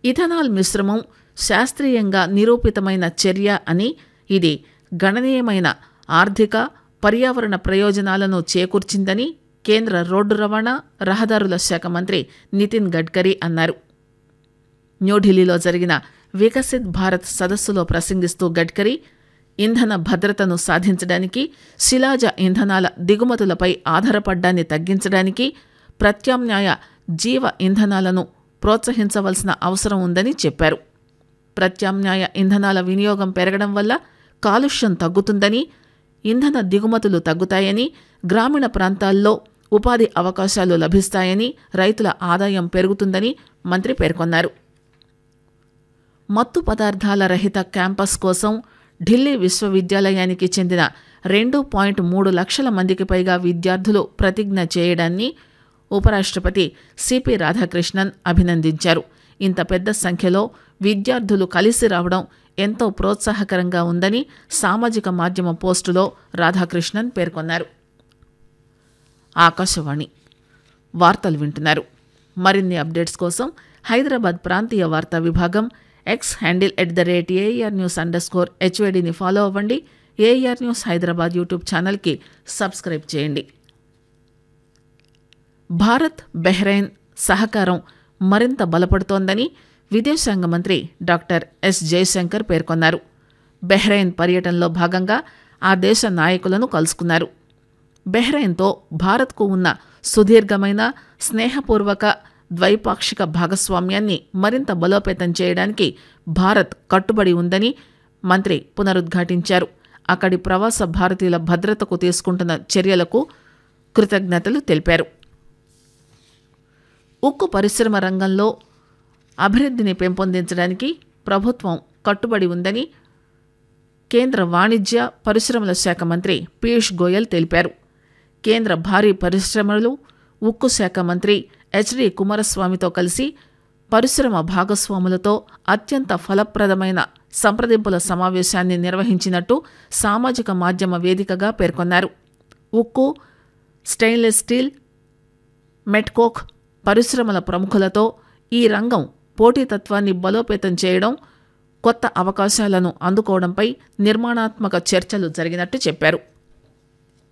ethanol మిశ్రమం శాస్త్రీయంగా నిరూపితమైన చర్య అని ఇది గణనీయమైన ఆర్థిక పర్యావరణ ప్రయోజనాలను చేకూర్చిందని కేంద్ర రోడ్డు రవాణా రహదారుల శాఖ మంత్రి నితిన్ గడ్కరీ అన్నారు న్యూఢిల్లీలో జరిగిన వికసిత్ భారత్ సదస్సులో ప్రసంగిస్తూ గడ్కరీ ఇంధన భద్రతను సాధించడానికి శిలాజ ఇంధనాల దిగుమతులపై ఆధారపడ్డాన్ని తగ్గించడానికి ప్రత్యామ్నాయ జీవ ఇంధనాలను ప్రోత్సహించవలసిన అవసరం ఉందని చెప్పారు ప్రత్యామ్నాయ ఇంధనాల వినియోగం పెరగడం వల్ల కాలుష్యం తగ్గుతుందని ఇంధన దిగుమతులు తగ్గుతాయని గ్రామీణ ప్రాంతాల్లో ఉపాధి అవకాశాలు లభిస్తాయని రైతుల ఆదాయం పెరుగుతుందని మంత్రి పేర్కొన్నారు మత్తు పదార్థాల రహిత క్యాంపస్ కోసం ఢిల్లీ విశ్వవిద్యాలయానికి చెందిన రెండు పాయింట్ మూడు లక్షల మందికి పైగా విద్యార్థులు ప్రతిజ్ఞ చేయడాన్ని ఉపరాష్ట్రపతి సిపి రాధాకృష్ణన్ అభినందించారు ఇంత పెద్ద సంఖ్యలో విద్యార్థులు కలిసి రావడం ఎంతో ప్రోత్సాహకరంగా ఉందని సామాజిక మాధ్యమ పోస్టులో రాధాకృష్ణన్ పేర్కొన్నారు ఆకాశవాణి వార్తలు వింటున్నారు మరిన్ని అప్డేట్స్ కోసం హైదరాబాద్ ప్రాంతీయ వార్తా విభాగం X handle at the rate AR news under score హెచ్వేడిని ఫాలో అవ్వండి ఏఆర్ న్యూస్ హైదరాబాద్ యూట్యూబ్ ఛానల్కి సబ్స్క్రైబ్ చేయండి భారత్ బెహ్రెయిన్ సహకారం మరింత బలపడుతోందని విదేశాంగ మంత్రి డాక్టర్ ఎస్ జయశంకర్ పేర్కొన్నారు బెహ్రెయిన్ పర్యటనలో భాగంగా ఆ దేశ నాయకులను కలుసుకున్నారు బెహ్రెయిన్తో భారత్కు ఉన్న సుదీర్ఘమైన స్నేహపూర్వక ద్వైపాక్షిక భాగస్వామ్యాన్ని మరింత బలోపేతం చేయడానికి భారత్ కట్టుబడి ఉందని మంత్రి పునరుద్ఘాటించారు అక్కడి ప్రవాస భారతీయుల భద్రతకు తీసుకుంటున్న చర్యలకు కృతజ్ఞతలు తెలిపారు ఉక్కు పరిశ్రమ రంగంలో అభివృద్ధిని పెంపొందించడానికి ప్రభుత్వం కట్టుబడి ఉందని కేంద్ర వాణిజ్య పరిశ్రమల శాఖ మంత్రి పీయూష్ గోయల్ తెలిపారు కేంద్ర భారీ పరిశ్రమలు ఉక్కు శాఖ మంత్రి హెచ్డి కుమారస్వామితో కలిసి పరిశ్రమ భాగస్వాములతో అత్యంత ఫలప్రదమైన సంప్రదింపుల సమావేశాన్ని నిర్వహించినట్టు సామాజిక మాధ్యమ వేదికగా పేర్కొన్నారు ఉక్కు స్టెయిన్లెస్ స్టీల్ మెట్కోక్ పరిశ్రమల ప్రముఖులతో ఈ రంగం పోటీతత్వాన్ని బలోపేతం చేయడం కొత్త అవకాశాలను అందుకోవడంపై నిర్మాణాత్మక చర్చలు జరిగినట్టు చెప్పారు